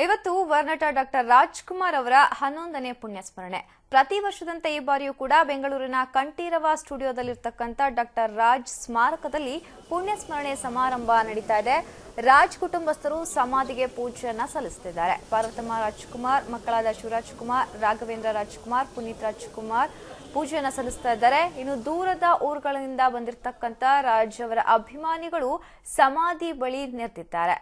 ಇವತ್ತು ವರ್ನಟ ಡಾಕ್ಟರ್ ರಾಜ್ಕುಮಾರ್ ಅವರ ಹನ್ನೊಂದನೇ ಪುಣ್ಯಸ್ಮರಣೆ ಪ್ರತಿ ವರ್ಷದಂತೆ ಈ ಬಾರಿಯೂ ಕೂಡ ಬೆಂಗಳೂರಿನ ಕಂಠೀರವ ಸ್ಟುಡಿಯೋದಲ್ಲಿರ್ತಕ್ಕಂಥ ಡಾಕ್ಟರ್ ರಾಜ್ ಸ್ಮಾರಕದಲ್ಲಿ ಪುಣ್ಯಸ್ಮರಣೆ ಸಮಾರಂಭ ನಡೀತಾ ಇದೆ ರಾಜ್ ಕುಟುಂಬಸ್ಥರು ಸಮಾಧಿಗೆ ಪೂಜೆಯನ್ನ ಸಲ್ಲಿಸುತ್ತಿದ್ದಾರೆ ಪಾರ್ವತಮ್ಮ ರಾಜ್ಕುಮಾರ್ ಮಕ್ಕಳಾದ ಶಿವರಾಜ್ ಕುಮಾರ್ ರಾಘವೇಂದ್ರ ರಾಜ್ಕುಮಾರ್ ಪುನೀತ್ ರಾಜ್ಕುಮಾರ್ ಪೂಜೆಯನ್ನ ಸಲ್ಲಿಸ್ತಾ ಇದ್ದಾರೆ ಇನ್ನು ದೂರದ ಊರುಗಳಿಂದ ಬಂದಿರತಕ್ಕಂಥ ರಾಜ್ ಅವರ ಅಭಿಮಾನಿಗಳು ಸಮಾಧಿ ಬಳಿ ನಿಂತಿದ್ದಾರೆ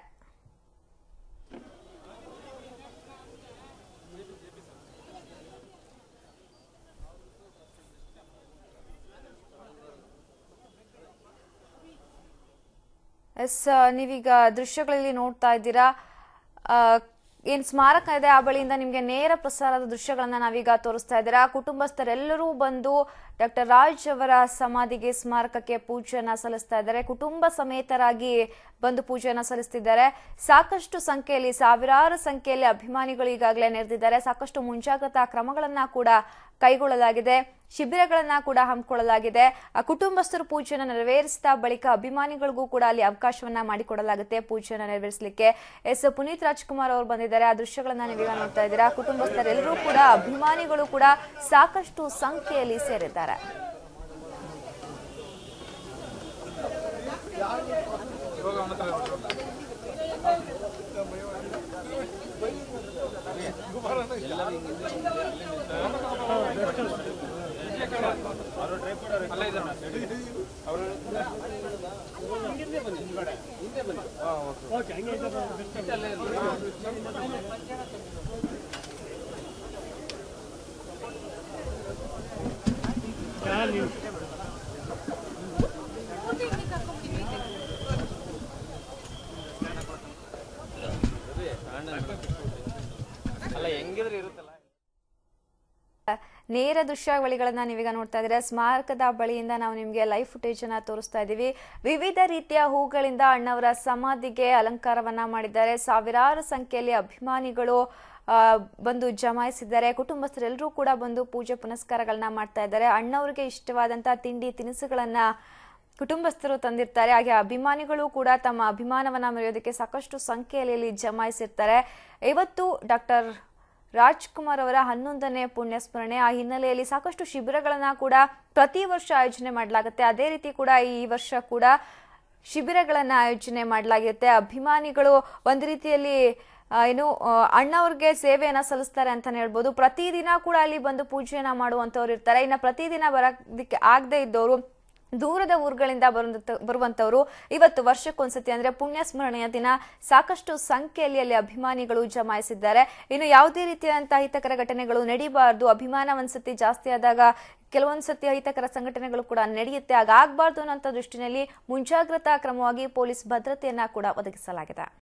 ಎಸ್ ನೀವೀಗ ದೃಶ್ಯಗಳಲ್ಲಿ ನೋಡ್ತಾ ಇದ್ದೀರಾ ಆ, ಏನ್ ಸ್ಮಾರಕ ಇದೆ ಆ ಬಳಿಯಿಂದ ನಿಮಗೆ ನೇರ ಪ್ರಸಾರದ ದೃಶ್ಯಗಳನ್ನ ನಾವೀಗ ತೋರಿಸ್ತಾ ಇದ್ದೀರಾ ಕುಟುಂಬಸ್ಥರೆಲ್ಲರೂ ಬಂದು ಡಾಕ್ಟರ್ ರಾಜ್ ಅವರ ಸಮಾಧಿಗೆ ಸ್ಮಾರಕಕ್ಕೆ ಪೂಜೆಯನ್ನ ಸಲ್ಲಿಸ್ತಾ ಇದ್ದಾರೆ ಕುಟುಂಬ ಸಮೇತರಾಗಿ ಬಂದು ಪೂಜೆಯನ್ನ ಸಲ್ಲಿಸ್ತಿದ್ದಾರೆ ಸಾಕಷ್ಟು ಸಂಖ್ಯೆಯಲ್ಲಿ ಸಾವಿರಾರು ಸಂಖ್ಯೆಯಲ್ಲಿ ಅಭಿಮಾನಿಗಳು ಈಗಾಗಲೇ ನೆರೆದಿದ್ದಾರೆ ಸಾಕಷ್ಟು ಮುಂಜಾಗ್ರತಾ ಕ್ರಮಗಳನ್ನ ಕೂಡ ಕೈಗೊಳ್ಳಲಾಗಿದೆ ಶಿಬಿರಗಳನ್ನ ಕೂಡ ಹಮ್ಮಿಕೊಳ್ಳಲಾಗಿದೆ ಆ ಕುಟುಂಬಸ್ಥರು ಪೂಜೆಯನ್ನು ನೆರವೇರಿಸಿದ ಬಳಿಕ ಅಭಿಮಾನಿಗಳಿಗೂ ಕೂಡ ಅಲ್ಲಿ ಅವಕಾಶವನ್ನ ಮಾಡಿಕೊಡಲಾಗುತ್ತೆ ಪೂಜೆಯನ್ನು ನೆರವೇರಿಸಲಿಕ್ಕೆ ಎಸ್ ಪುನೀತ್ ರಾಜ್ಕುಮಾರ್ ಅವರು ಬಂದಿದ್ದಾರೆ ಆ ದೃಶ್ಯಗಳನ್ನ ನೀವೀಗ ನೋಡ್ತಾ ಇದ್ದೀರಾ ಕುಟುಂಬಸ್ಥರೆಲ್ಲರೂ ಕೂಡ ಅಭಿಮಾನಿಗಳು ಕೂಡ ಸಾಕಷ್ಟು ಸಂಖ್ಯೆಯಲ್ಲಿ ಸೇರಿದ್ದಾರೆ ಅಲ್ಲ ಹೆಂಗಿದ್ರು ಇರುತ್ತಲ್ಲ ನೇರ ದೃಶ್ಯಾವಳಿಗಳನ್ನ ನೀವೀಗ ನೋಡ್ತಾ ಇದ್ದೀರಾ ಸ್ಮಾರಕದ ಬಳಿಯಿಂದ ನಾವು ನಿಮಗೆ ಲೈವ್ ಫುಟೇಜ್ ಅನ್ನ ತೋರಿಸ್ತಾ ಇದ್ದೀವಿ ವಿವಿಧ ರೀತಿಯ ಹೂಗಳಿಂದ ಅಣ್ಣವರ ಸಮಾಧಿಗೆ ಅಲಂಕಾರವನ್ನ ಮಾಡಿದ್ದಾರೆ ಸಾವಿರಾರು ಸಂಖ್ಯೆಯಲ್ಲಿ ಅಭಿಮಾನಿಗಳು ಆ, ಬಂದು ಜಮಾಯಿಸಿದ್ದಾರೆ ಕುಟುಂಬಸ್ಥರೆಲ್ಲರೂ ಕೂಡ ಬಂದು ಪೂಜೆ ಪುನಸ್ಕಾರಗಳನ್ನ ಮಾಡ್ತಾ ಇದ್ದಾರೆ ಅಣ್ಣವ್ರಿಗೆ ಇಷ್ಟವಾದಂತಹ ತಿಂಡಿ ತಿನಿಸುಗಳನ್ನ ಕುಟುಂಬಸ್ಥರು ತಂದಿರ್ತಾರೆ ಹಾಗೆ ಅಭಿಮಾನಿಗಳು ಕೂಡ ತಮ್ಮ ಅಭಿಮಾನವನ್ನ ಮೆರೆಯೋದಕ್ಕೆ ಸಾಕಷ್ಟು ಸಂಖ್ಯೆಯಲ್ಲಿ ಇಲ್ಲಿ ಜಮಾಯಿಸಿರ್ತಾರೆ ಇವತ್ತು ಡಾಕ್ಟರ್ ರಾಜ್ಕುಮಾರ್ ಅವರ ಹನ್ನೊಂದನೇ ಪುಣ್ಯಸ್ಮರಣೆ ಆ ಹಿನ್ನೆಲೆಯಲ್ಲಿ ಸಾಕಷ್ಟು ಶಿಬಿರಗಳನ್ನ ಕೂಡ ಪ್ರತಿ ವರ್ಷ ಆಯೋಜನೆ ಮಾಡಲಾಗುತ್ತೆ ಅದೇ ರೀತಿ ಕೂಡ ಈ ವರ್ಷ ಕೂಡ ಶಿಬಿರಗಳನ್ನ ಆಯೋಜನೆ ಮಾಡಲಾಗಿರುತ್ತೆ ಅಭಿಮಾನಿಗಳು ಒಂದು ರೀತಿಯಲ್ಲಿ ಆ, ಏನು ಆ, ಅಣ್ಣವ್ರಿಗೆ ಸೇವೆಯನ್ನ ಸಲ್ಲಿಸ್ತಾರೆ ಅಂತಾನೆ ಹೇಳ್ಬೋದು ಪ್ರತಿದಿನ ಕೂಡ ಅಲ್ಲಿ ಬಂದು ಪೂಜೆಯನ್ನ ಮಾಡುವಂತವ್ರು ಇರ್ತಾರೆ ಇನ್ನ ಪ್ರತಿದಿನ ಬರೋದಕ್ಕೆ ಆಗದೆ ಇದ್ದವರು ದೂರದ ಊರುಗಳಿಂದ ಬರುವಂತ ಬರುವಂತವರು ಇವತ್ತು ವರ್ಷಕ್ಕೊಂದ್ಸತಿ ಅಂದ್ರೆ ಪುಣ್ಯ ಸ್ಮರಣೆಯ ದಿನ ಸಾಕಷ್ಟು ಸಂಖ್ಯೆಯಲ್ಲಿ ಅಲ್ಲಿ ಅಭಿಮಾನಿಗಳು ಜಮಾಯಿಸಿದ್ದಾರೆ ಇನ್ನು ಯಾವುದೇ ರೀತಿಯಾದಂತಹ ಅಹಿತಕರ ಘಟನೆಗಳು ನಡೀಬಾರ್ದು ಅಭಿಮಾನ ಒಂದ್ಸತಿ ಜಾಸ್ತಿ ಆದಾಗ ಕೆಲವೊಂದ್ಸತಿ ಅಹಿತಕರ ಸಂಘಟನೆಗಳು ಕೂಡ ನಡೆಯುತ್ತೆ ಹಾಗಾಗಬಾರ್ದು ಅನ್ನೋ ದೃಷ್ಟಿನಲ್ಲಿ ಮುಂಜಾಗ್ರತಾ ಕ್ರಮವಾಗಿ ಪೊಲೀಸ್ ಭದ್ರತೆಯನ್ನ ಕೂಡ ಒದಗಿಸಲಾಗಿದೆ